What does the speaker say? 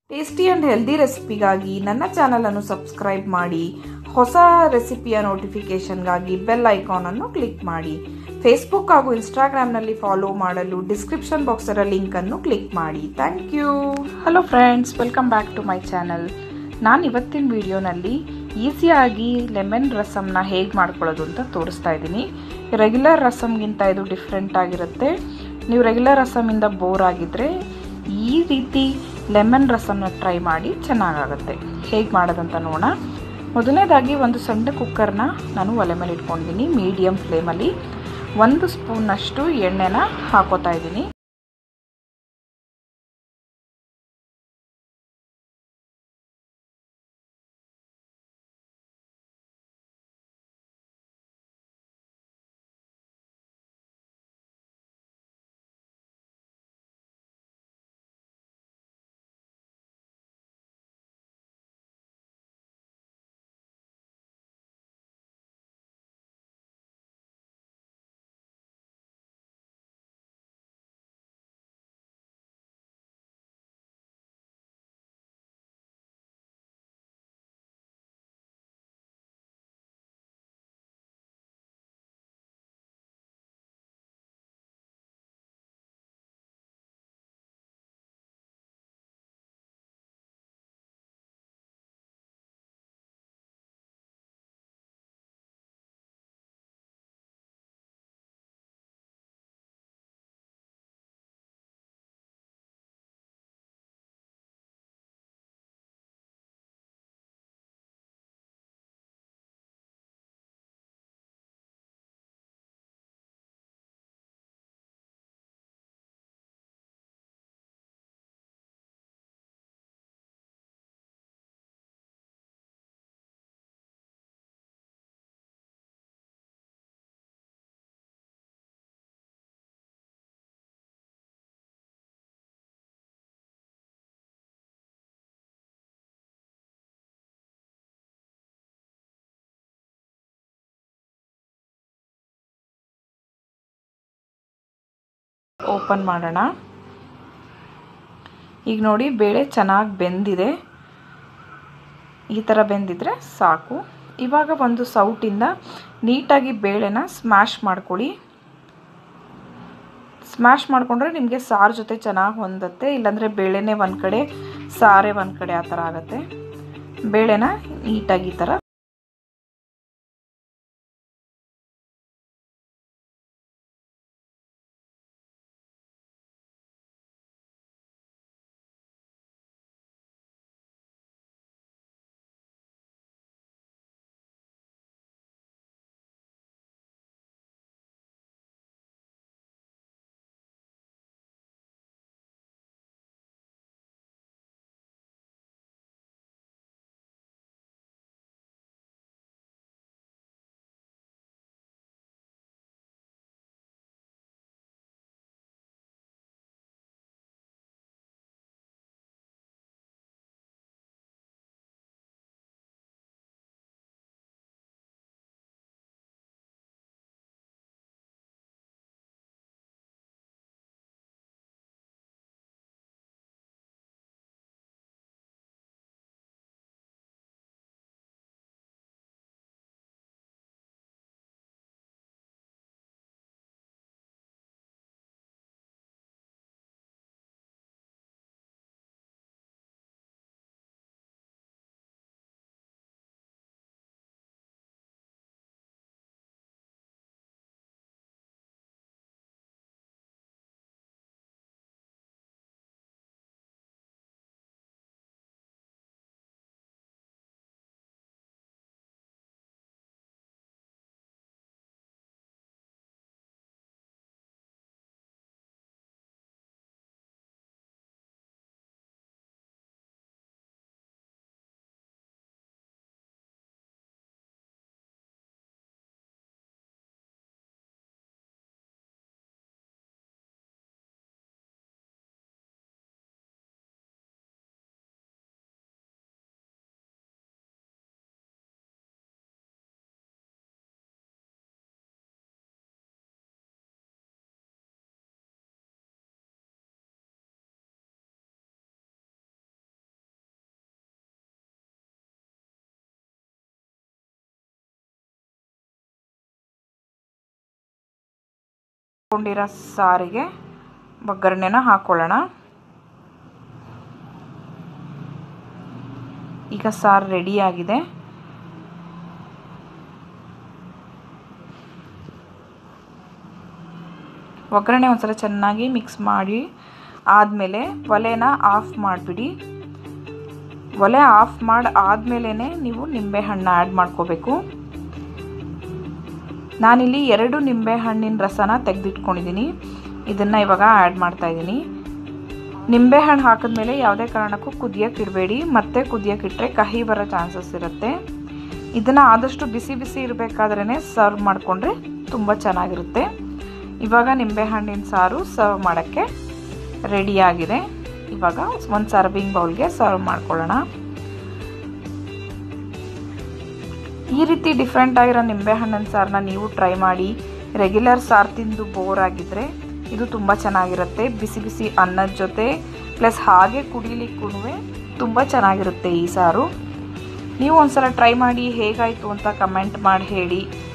tasty and healthy ರೆಸಿಪಿಗಾಗಿ ನನ್ನ ಚಾನಲನ್ನು subscribe ಮಾಡಿ ಹೊಸ ರೆಸಿಪಿಯ ನೋಟಿಫಿಕೇಷನ್ಗಾಗಿ ಬೆಲ್ ಐಕಾನನ್ನು ಕ್ಲಿಕ್ ಮಾಡಿ ಫೇಸ್ಬುಕ್ ಹಾಗೂ ಇನ್ಸ್ಟಾಗ್ರಾಮ್ನಲ್ಲಿ ಫಾಲೋ ಮಾಡಲು ಡಿಸ್ಕ್ರಿಪ್ಷನ್ ಬಾಕ್ಸರ ಲಿಂಕನ್ನು ಕ್ಲಿಕ್ ಮಾಡಿ thank you hello friends welcome back to my channel ನಾನು ಇವತ್ತಿನ ವಿಡಿಯೋನಲ್ಲಿ ಈಸಿಯಾಗಿ ಲೆಮನ್ ರಸಮ್ನ ಹೇಗೆ ಮಾಡ್ಕೊಳ್ಳೋದು ಅಂತ ತೋರಿಸ್ತಾ ಇದ್ದೀನಿ ರೆಗ್ಯುಲರ್ ರಸಮ್ಗಿಂತ ಇದು ಡಿಫ್ರೆಂಟ್ ಆಗಿರುತ್ತೆ ನೀವು ರೆಗ್ಯುಲರ್ ರಸಮಿಂದ ಬೋರ್ ಆಗಿದ್ದರೆ ಈ ರೀತಿ ಲೆಮನ್ ರಸಮ್ನ ಟ್ರೈ ಮಾಡಿ ಚೆನ್ನಾಗಾಗುತ್ತೆ ಹೇಗೆ ಮಾಡೋದಂತ ನೋಡೋಣ ಮೊದಲನೇದಾಗಿ ಒಂದು ಸಣ್ಣ ಕುಕ್ಕರ್ನ ನಾನು ಒಲೆ ಮೇಲೆ ಇಟ್ಕೊಂಡಿದ್ದೀನಿ ಮೀಡಿಯಮ್ ಫ್ಲೇಮಲ್ಲಿ ಒಂದು ಸ್ಪೂನ್ನಷ್ಟು ಎಣ್ಣೆನ ಹಾಕೋತಾ ಇದ್ದೀನಿ ಓಪನ್ ಮಾಡೋಣ ಈಗ ನೋಡಿ ಬೇಳೆ ಚೆನ್ನಾಗಿ ಬೆಂದಿದೆ ಈ ಥರ ಬೆಂದಿದ್ರೆ ಸಾಕು ಇವಾಗ ಒಂದು ಸೌಟಿಂದ ನೀಟಾಗಿ ಬೇಳೆನ ಸ್ಮ್ಯಾಶ್ ಮಾಡ್ಕೊಳ್ಳಿ ಸ್ಮ್ಯಾಶ್ ಮಾಡಿಕೊಂಡ್ರೆ ನಿಮಗೆ ಸಾರು ಜೊತೆ ಚೆನ್ನಾಗಿ ಹೊಂದತ್ತೆ ಇಲ್ಲಾಂದರೆ ಬೇಳೆನೇ ಒಂದು ಕಡೆ ಸಾರೇ ಒಂದು ಕಡೆ ಆ ಥರ ಆಗುತ್ತೆ ಬೇಳೆನ ನೀಟಾಗಿ ಈ ಥರ ಕೊಂಡಿರೋ ಸಾರಿಗೆ ಒಗ್ಗರಣೆನ ಹಾಕ್ಕೊಳ್ಳೋಣ ಈಗ ಸಾರು ರೆಡಿಯಾಗಿದೆ ಒಗ್ಗರಣೆ ಒಂದ್ಸಲ ಚೆನ್ನಾಗಿ ಮಿಕ್ಸ್ ಮಾಡಿ ಆದಮೇಲೆ ಒಲೆನ ಆಫ್ ಮಾಡಿಬಿಡಿ ಒಲೆ ಆಫ್ ಮಾಡಿ ಆದಮೇಲೆ ನೀವು ನಿಂಬೆಹಣ್ಣು ಆ್ಯಡ್ ಮಾಡ್ಕೋಬೇಕು ನಾನಿಲ್ಲಿ ಎರಡು ನಿಂಬೆ ಹಣ್ಣಿನ ರಸನ ತೆಗೆದಿಟ್ಕೊಂಡಿದ್ದೀನಿ ಇದನ್ನು ಇವಾಗ ಆ್ಯಡ್ ಮಾಡ್ತಾ ಇದ್ದೀನಿ ನಿಂಬೆಹಣ್ಣು ಹಾಕಿದ್ಮೇಲೆ ಯಾವುದೇ ಕಾರಣಕ್ಕೂ ಕುದಿಯೋಕೆ ಇಡಬೇಡಿ ಮತ್ತೆ ಕುದಿಯೋಕೆ ಇಟ್ಟರೆ ಕಹಿ ಬರೋ ಚಾನ್ಸಸ್ ಇರುತ್ತೆ ಇದನ್ನು ಆದಷ್ಟು ಬಿಸಿ ಬಿಸಿ ಇರಬೇಕಾದ್ರೇ ಸರ್ವ್ ಮಾಡಿಕೊಂಡ್ರೆ ತುಂಬ ಚೆನ್ನಾಗಿರುತ್ತೆ ಇವಾಗ ನಿಂಬೆಹಣ್ಣಿನ ಸಾರು ಸರ್ವ್ ಮಾಡೋಕ್ಕೆ ರೆಡಿಯಾಗಿದೆ ಇವಾಗ ಒಂದು ಸರ್ವಿಂಗ್ ಬೌಲ್ಗೆ ಸರ್ವ್ ಮಾಡ್ಕೊಳ್ಳೋಣ ಈ ರೀತಿ ಡಿಫ್ರೆಂಟ್ ಆಗಿರೋ ನಿಂಬೆಹಣ್ಣಿನ ಸಾರನ್ನ ನೀವು ಟ್ರೈ ಮಾಡಿ ರೆಗ್ಯುಲರ್ ಸಾರು ತಿಂದು ಬೋರ್ ಆಗಿದ್ರೆ ಇದು ತುಂಬ ಚೆನ್ನಾಗಿರುತ್ತೆ ಬಿಸಿ ಬಿಸಿ ಅನ್ನದ ಜೊತೆ ಪ್ಲಸ್ ಹಾಗೆ ಕುಡಿಲಿಕ್ಕೂ ತುಂಬ ಚೆನ್ನಾಗಿರುತ್ತೆ ಈ ಸಾರು ನೀವು ಒಂದ್ಸಲ ಟ್ರೈ ಮಾಡಿ ಹೇಗಾಯಿತು ಅಂತ ಕಮೆಂಟ್ ಮಾಡಿ ಹೇಳಿ